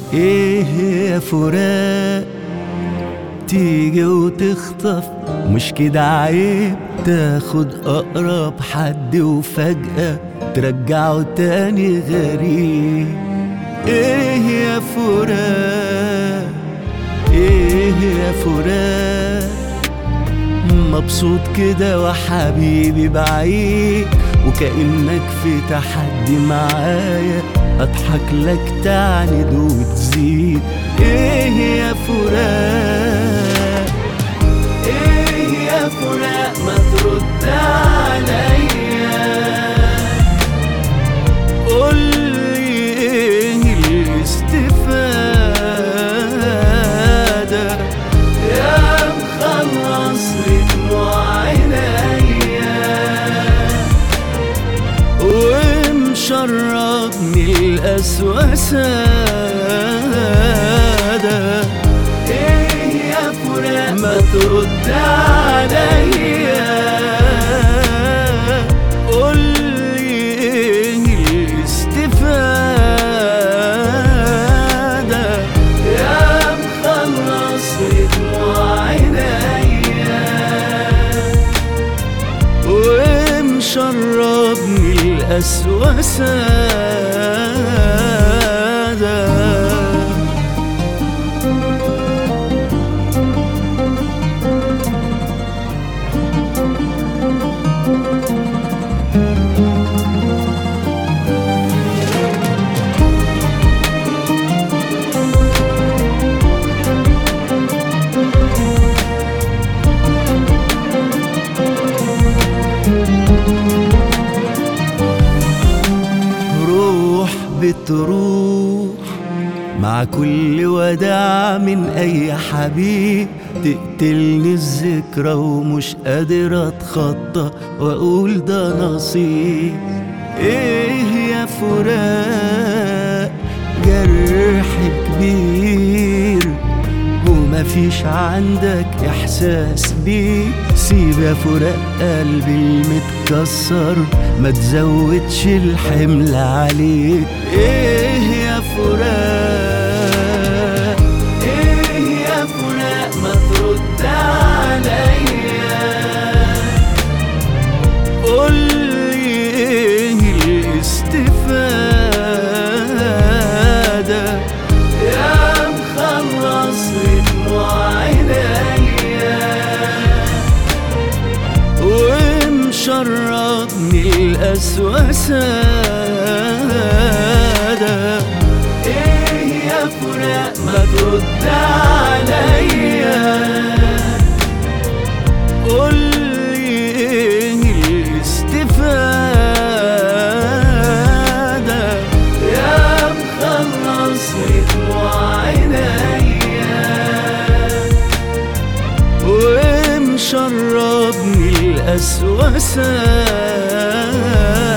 ايه يا فراق تيجي وتخطف مش كده عيب تاخد اقرب حد وفجأة ترجعه تاني غريب ايه يا فراق ايه يا فراق مبسوط كده وحبيبي بعيد وكأنك في تحدي معايا اضحك لك تعند وتزيد ايه يا فراق ايه يا فراق ما ترد عليا قولي ايه الاستفادة يا مخلص لي دموع عينيا ومشربني الأسوأ سادة ايه يا فراق ما ترد عليا قولي ايه الاستفادة يا مخلص لي دموع عينيا ومشربني الأسوأ سادة روح بتروح مع كل وداع من اي حبيب تقتلني الذكرى ومش قادر اتخطى واقول ده نصيب ايه يا فراق جرح كبير ومفيش عندك احساس بيه سيب يا فراق قلبي المتكسر ما تزودش الحمل عليه ايه يا فراق ايه يا فراق ما ترد عليا قولي ايه الاستفادة يا مخلص لي دموع عينيا ومشربني الأسوأ سادة ايه يا فراق ما ترد عليا قولي ايه الاستفادة يا مخلص لي دموع عينيا ومشربني الأسوأ سادة